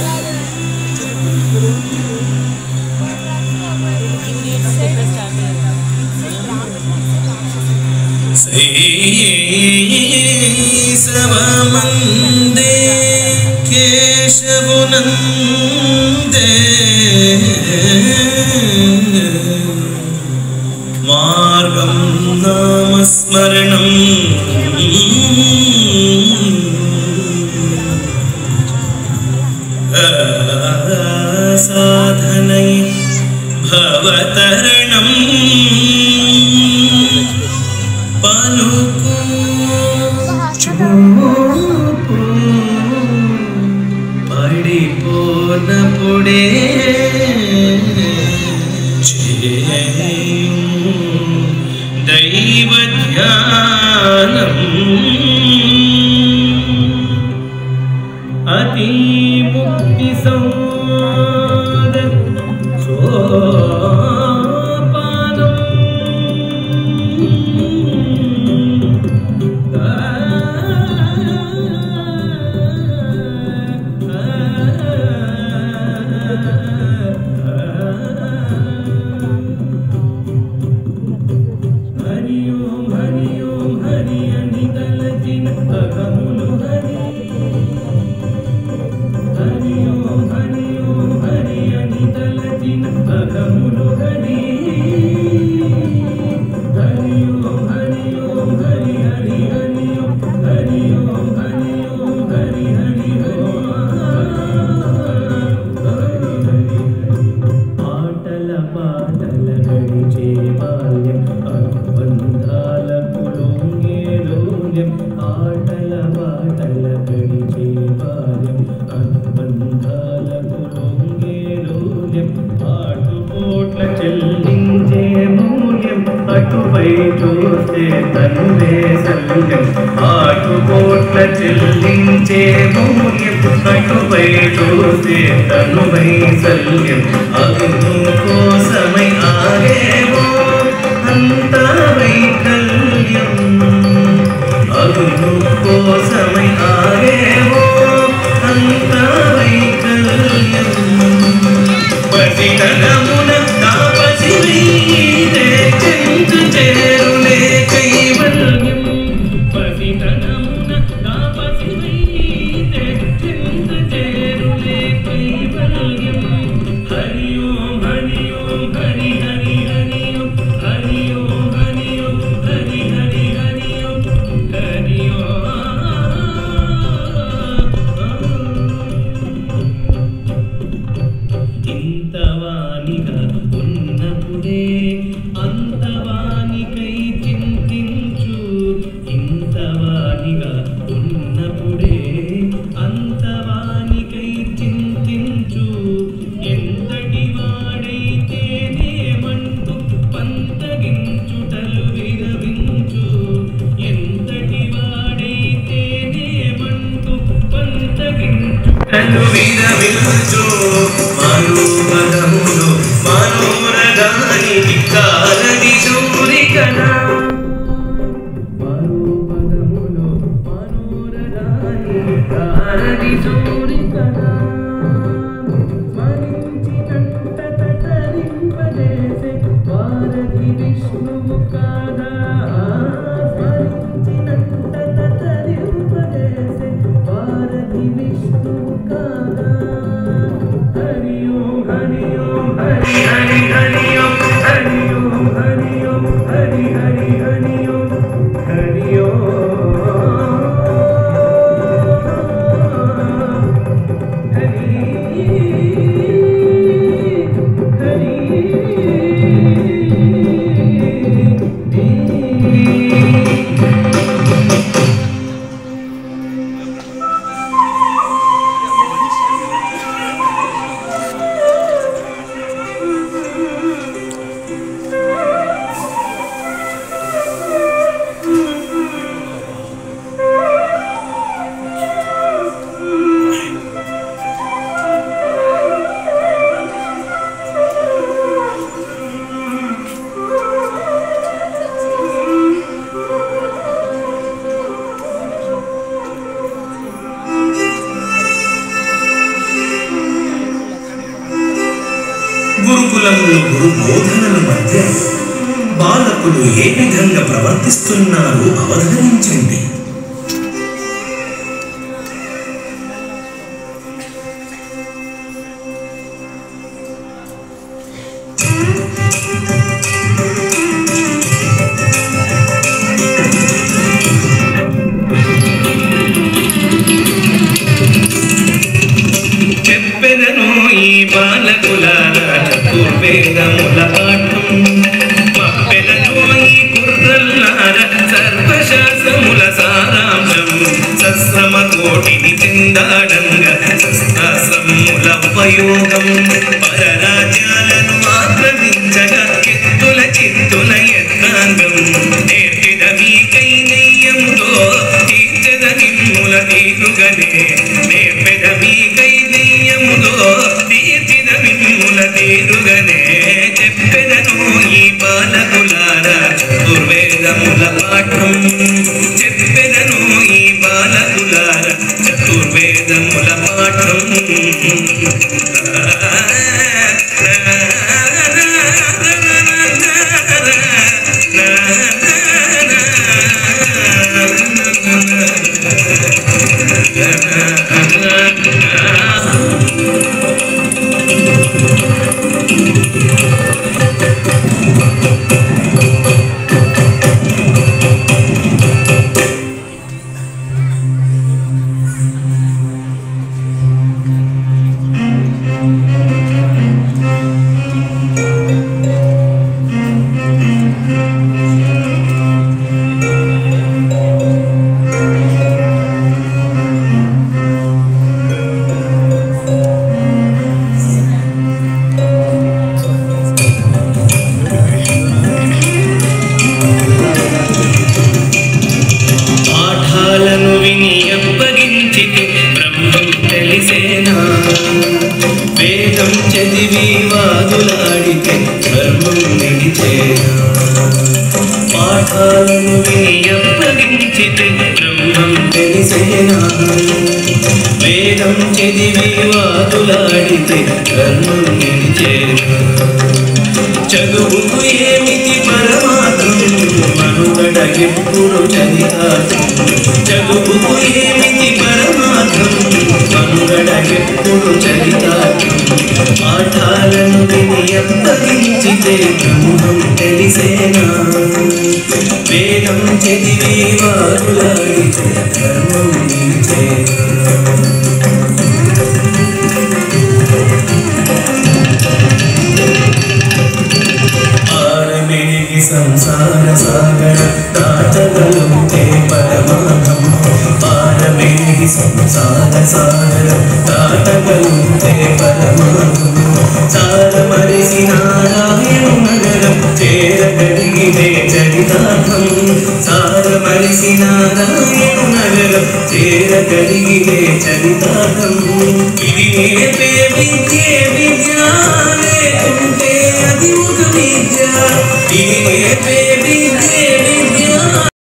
శైశవమందే కేశవునందే మార్గం నామస్మరణం సాధనై భవతరణం పలుకు చూపు పడిపోనప్పుడే చేయు దైవ ధ్యానం అతి ముక్తి సంవాద సోపానం హరి ఓం హరి ఓం హరి అని తలచిన అగములు హరి హరి ఓం హరి ఓం హరి అని తలచిన అగములు హరి హరి ఓం హరి ఓం హరి హరి హరి ఓం హరి ఓం హరి ఓం హరి హరి హరి ఆటల పాటల గడిచే బాల్యం అనుబంధాలకు లొంగే లోల్యం ఆటల పాటల గడిచే బాల్యం అనుబంధాలకు లొంగే లోల్యం ఆటుపోట్ల చెల్లించే మూల్యం అటుపై చూస్తే తనువే సల్యం ఆటుపోట్ల చెల్లించే మూల్యం అటుపై చూస్తే తనువై సల్యం అదును కోసమై ఆగేవో అంత వైకల్యం అదును కోసమై ఆగేవో అంత వైకల్యం పసితనమున తాపసి వీరే చెంచు చేరులే కైవల్యం పసితనమున తాపసి వీరే చెంచు చేరులే కైవల్యం హరి ఓం హరి ఓం హరి హరి హరి ఓం హరి ఓం హరి ఓం హరి హరి హరి ఓం హరి ఇంతవానిగా ఉన్నప్పుడే అంతవానికై చింతించు ఇంతవానిగా ఉన్నప్పుడే అంతవానికై చింతించు ఎంతటి వాడైతేనేమంటూ పంతగించుటలు విరవించు ఎంతటి వాడైతేనేమంటూ పంతగించుటలు విరవించు మరుపదములు మనోరగానికి కారది సూరికనా మరుపదములు మనోరగానికి కారది సూరికనా స్మరించినంత తరింపజేసే వారధి విష్ణువు కాదా స్మరించినంత తరింపజేసే వారధి విష్ణువు కాదా హరి ఓం హరి ఓం గురుకులంలో గురు బోధనల మధ్య బాలకులు ఏ విధంగా ప్రవర్తిస్తున్నారో అవధానించండి చెప్పెదను ఈ బాలకులార చతుర్వేదముల పాఠం మప్పెదను ఈ కుర్రల్లార సర్వశాస్త్రముల సారాంశం సశ్రమ కోటిని చెందాడంగ శస్త్రాశ్రముల ఉపయోగం పరరాజ్యాలను ఆక్రమించగా ఎత్తుల చిత్తుల యత్నాంగం నేర్పిద మీకై నెయ్యంతో తీర్చద నిమ్ముల తీరుగనే నేర్పెద మీకై నెయ్యముతో తీర్చిద మిమ్ముల తీరుగనే చెప్పెదను ఈ బాలకులార చతుర్వేదముల పాఠం చెప్పెదను ఈ బాలకులార చతుర్వేదముల పాఠం పాఠాలను విని అప్పగించితే బ్రహ్మం తెలిసేనా వేదం చదివి వాదులాడితే ధర్మం నిలిచేనా పాఠాలను విని అప్పగించితే బ్రహ్మం తెలిసేనా వేదం చదివి వాదులాడితే ధర్మం నిలిచేనా చదువుకు ఏమిటి పరమాత్రం మనుగడ ఎప్పుడు చదివారు చదువుకు ఏమిటి పరమాత్రం మనుగడ ఎప్పుడు చదివారు పాఠాలను విని అప్పగించితే బ్రహ్మం తెలిసేనా వేదం చదివి వారులాడితే ధర్మం నిలిచేనా ఆరమిడిగి సంసార సాగర దాటగలుగుతే పరమాత్మ ఆరమిడిగి సంసార సాగర దాటగలుగుతే పరమాత్మ చాల మరిసి నారాయణ నగరం చేరగలిగితే చరితార్థం చాల మరిసి నారాయణ నగరం చేరగలిగితే చరితార్థం ఇది నేర్పే విద్యే విద్య లేకుంటే అది ఒక విద్య ఇది నేర్పే విద్యే